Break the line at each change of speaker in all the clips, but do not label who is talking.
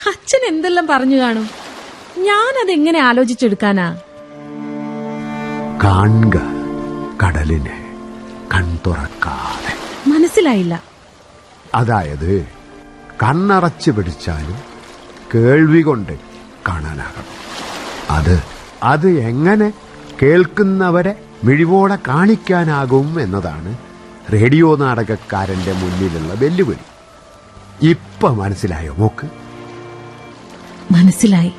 അച്ഛൻ എന്തെല്ലാം പറഞ്ഞു കാണും ഞാനതെങ്ങനെ ആലോചിച്ചെടുക്കാനാ
കാണുക കടലിനെ കൺതുറക്കാതെ
മനസ്സിലായില്ല
അതായത് കണ്ണടച്ച് പിടിച്ചാലും കേൾവി കൊണ്ട് കാണാനാകണം അത് അത് എങ്ങനെ കേൾക്കുന്നവരെ മിഴിവോടെ കാണിക്കാനാകും എന്നതാണ് റേഡിയോ നാടകക്കാരന്റെ മുന്നിലുള്ള വെല്ലുവിളി ഇപ്പൊ മനസ്സിലായോ മോക്ക്
മനസ്സിലായി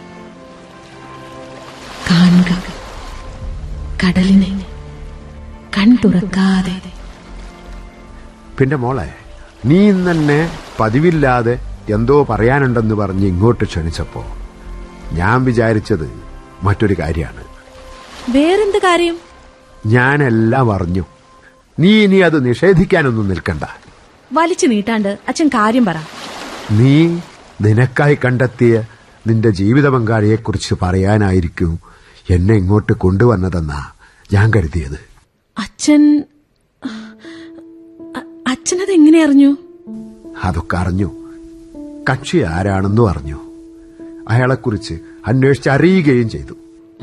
കാണുക കടലിനെ കൺ തുറക്കാതെ
പിന്നെ മോളെ നീ ഇന്നെ പതിവില്ലാതെ എന്തോ പറയാനുണ്ടെന്ന് പറഞ്ഞ് ഇങ്ങോട്ട് ക്ഷണിച്ചപ്പോ ഞാൻ വിചാരിച്ചത് മറ്റൊരു കാര്യമാണ്
വേറെന്ത് കാര്യം
ഞാനെല്ലാം അറിഞ്ഞു നീ ഇനി അത് നിഷേധിക്കാനൊന്നും നിൽക്കണ്ട
വലിച്ചു നീട്ടാണ്ട് അച്ഛൻ കാര്യം പറ
നീ നിനക്കായി കണ്ടെത്തിയ നിന്റെ ജീവിത പങ്കാളിയെക്കുറിച്ച് പറയാനായിരിക്കും എന്നെ ഇങ്ങോട്ട് കൊണ്ടുവന്നതെന്നാ ഞാൻ കരുതിയത്
അച്ഛൻ അ- അച്ഛനത് എങ്ങനെ അറിഞ്ഞു
അതൊക്കെ അറിഞ്ഞു കക്ഷി ആരാണെന്നും അറിഞ്ഞു അയാളെക്കുറിച്ച് അന്വേഷിച്ചറിയുകയും ചെയ്തു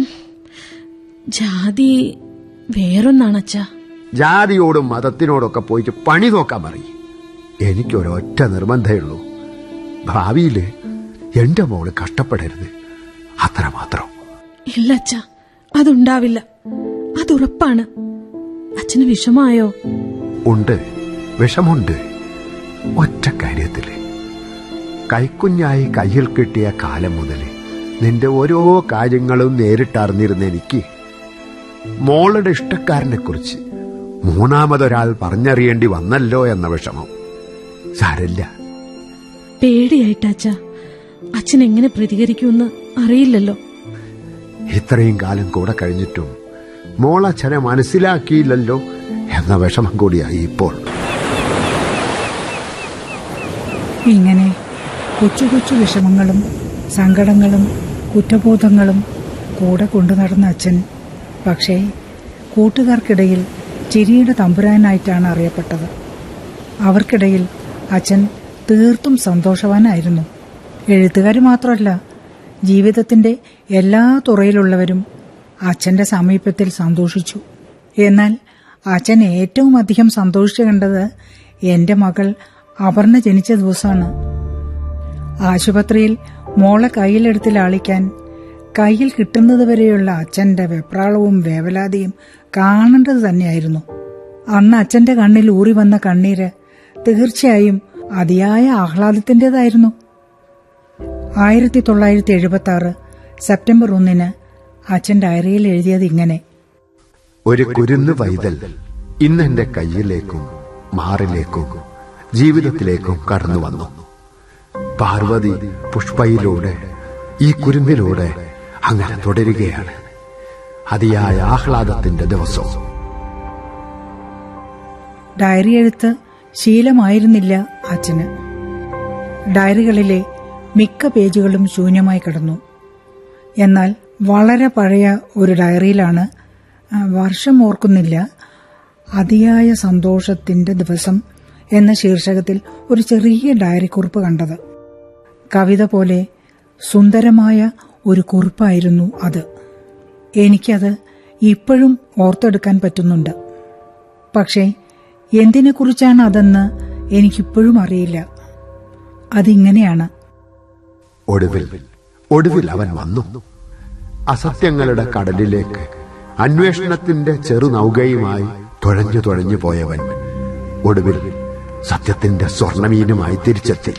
ജാതി വേറൊന്നാണ് അച്ഛാ
ജാതിയോടും മതത്തിനോടൊക്കെ പോയിട്ട് പണി നോക്കാൻ പറയും എനിക്കൊരൊറ്റ നിർബന്ധമുള്ളൂ ഭാവിയില് എന്റെ മോള് കഷ്ടപ്പെടരുത് അത്രമാത്രം
ഇല്ല അച്ഛ അതുണ്ടാവില്ല അതുറപ്പാണ് അച്ഛന് വിഷമായോ
ഉണ്ട് വിഷമുണ്ട് ഒറ്റ കാര്യത്തില് കൈക്കുഞ്ഞായി കയ്യിൽ കിട്ടിയ കാലം മുതൽ നിന്റെ ഓരോ കാര്യങ്ങളും നേരിട്ടറിഞ്ഞിരുന്ന എനിക്ക് മോളുടെ ഇഷ്ടക്കാരനെ കുറിച്ച് മൂന്നാമതൊരാൾ പറഞ്ഞറിയേണ്ടി വന്നല്ലോ എന്ന വിഷമം സാരല്ല
പേടിയായിട്ട് അച്ഛ അച്ഛൻ എങ്ങനെ പ്രതികരിക്കുമെന്ന് അറിയില്ലല്ലോ
ഇത്രയും കാലം കൂടെ കഴിഞ്ഞിട്ടും മോളച്ഛനെ മനസ്സിലാക്കിയില്ലല്ലോ എന്ന വിഷമം കൂടിയായി ഇപ്പോൾ
ഇങ്ങനെ കൊച്ചു കൊച്ചു വിഷമങ്ങളും സങ്കടങ്ങളും കുറ്റബോധങ്ങളും കൂടെ കൊണ്ടു നടന്ന അച്ഛൻ പക്ഷേ കൂട്ടുകാർക്കിടയിൽ ചിരിയുടെ തമ്പുരാനായിട്ടാണ് അറിയപ്പെട്ടത് അവർക്കിടയിൽ അച്ഛൻ തീർത്തും സന്തോഷവാനായിരുന്നു എഴുത്തുകാർ മാത്രമല്ല ജീവിതത്തിന്റെ എല്ലാ തുറയിലുള്ളവരും അച്ഛന്റെ സമീപത്തിൽ സന്തോഷിച്ചു എന്നാൽ അച്ഛൻ ഏറ്റവും അധികം സന്തോഷിച്ചു കണ്ടത് എന്റെ മകൾ അപർണ ജനിച്ച ദിവസമാണ് ആശുപത്രിയിൽ മോളെ കയ്യിലെടുത്ത് ലാളിക്കാൻ കയ്യിൽ കിട്ടുന്നത് വരെയുള്ള അച്ഛന്റെ വെപ്രാളവും വേവലാതിയും കാണേണ്ടത് തന്നെയായിരുന്നു അന്ന് അച്ഛന്റെ കണ്ണിൽ ഊറി വന്ന കണ്ണീര് തീർച്ചയായും അതിയായ ആഹ്ലാദത്തിന്റേതായിരുന്നു ആയിരത്തി തൊള്ളായിരത്തി എഴുപത്തി ആറ് സെപ്റ്റംബർ ഒന്നിന് അച്ഛൻ ഡയറിയിൽ എഴുതിയത് ഇങ്ങനെ
ഒരു കുരുന്ന് പൈതൽ ഇന്ന് എന്റെ കയ്യിലേക്കും മാറിലേക്കും ജീവിതത്തിലേക്കും കടന്നു വന്നു പാർവതി പുഷ്പയിലൂടെ ഈ കുരുന്നിലൂടെ അങ്ങനെ തുടരുകയാണ് അതിയായ ആഹ്ലാദത്തിന്റെ ദിവസവും
ഡയറി എഴുത്ത് ശീലമായിരുന്നില്ല അച്ഛന് ഡയറികളിലെ മിക്ക പേജുകളും ശൂന്യമായി കിടന്നു എന്നാൽ വളരെ പഴയ ഒരു ഡയറിയിലാണ് ആ, വർഷം ഓർക്കുന്നില്ല അതിയായ സന്തോഷത്തിന്റെ ദിവസം എന്ന ശീർഷകത്തിൽ ഒരു ചെറിയ ഡയറി കുറിപ്പ് കണ്ടത് കവിത പോലെ സുന്ദരമായ ഒരു കുറിപ്പായിരുന്നു അത് എനിക്കത് ഇപ്പോഴും ഓർത്തെടുക്കാൻ പറ്റുന്നുണ്ട് പക്ഷേ എന്തിനെക്കുറിച്ചാണ് അതെന്ന് എനിക്കിപ്പോഴും അറിയില്ല അതിങ്ങനെയാണ്
ഒടുവിൽ ഒടുവിൽ അവൻ വന്നു അസത്യങ്ങളുടെ കടലിലേക്ക് അന്വേഷണത്തിന്റെ ചെറുനൗകയുമായി തുഴഞ്ഞു തുഴഞ്ഞു പോയവൻ ഒടുവിൽ സത്യത്തിന്റെ സ്വർണമീനുമായി തിരിച്ചെത്തി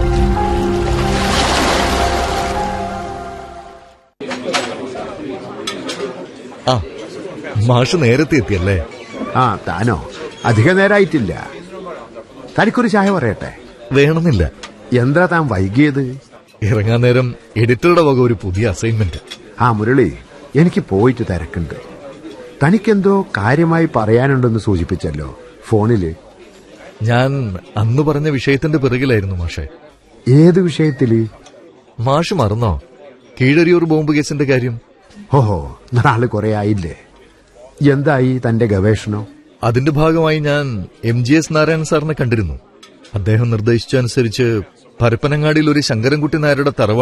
ആ മാഷ് നേരത്തെ എത്തിയല്ലേ
ആ താനോ അധിക നേരായിട്ടില്ല തനിക്കൊരു ചായ പറയട്ടെ
വേണമെന്നില്ല
എന്താ താൻ വൈകിയത്
ഇറങ്ങാൻ നേരം എഡിറ്ററുടെ വക ഒരു പുതിയ അസൈൻമെന്റ്
ആ മുരളി എനിക്ക് പോയിട്ട് തിരക്കുണ്ട് തനിക്കെന്തോ കാര്യമായി പറയാനുണ്ടെന്ന് സൂചിപ്പിച്ചല്ലോ ഫോണില്
ഞാൻ അന്ന് പറഞ്ഞ വിഷയത്തിന്റെ പിറകിലായിരുന്നു മാഷെ
ഏത് വിഷയത്തില്
മാഷ് മറന്നോ കീഴരിയൂർ ബോംബ് കേസിന്റെ കാര്യം
ഓഹോ നാള് കുറെ ആയില്ലേ എന്തായി തന്റെ ഗവേഷണം
അതിന്റെ ഭാഗമായി ഞാൻ എം ജി എസ് നാരായണൻ സാറിനെ കണ്ടിരുന്നു അദ്ദേഹം നിർദ്ദേശിച്ചനുസരിച്ച് പരപ്പനങ്ങാടിയിൽ ഒരു ശങ്കരൻകുട്ടി നായരുടെ തറവാട്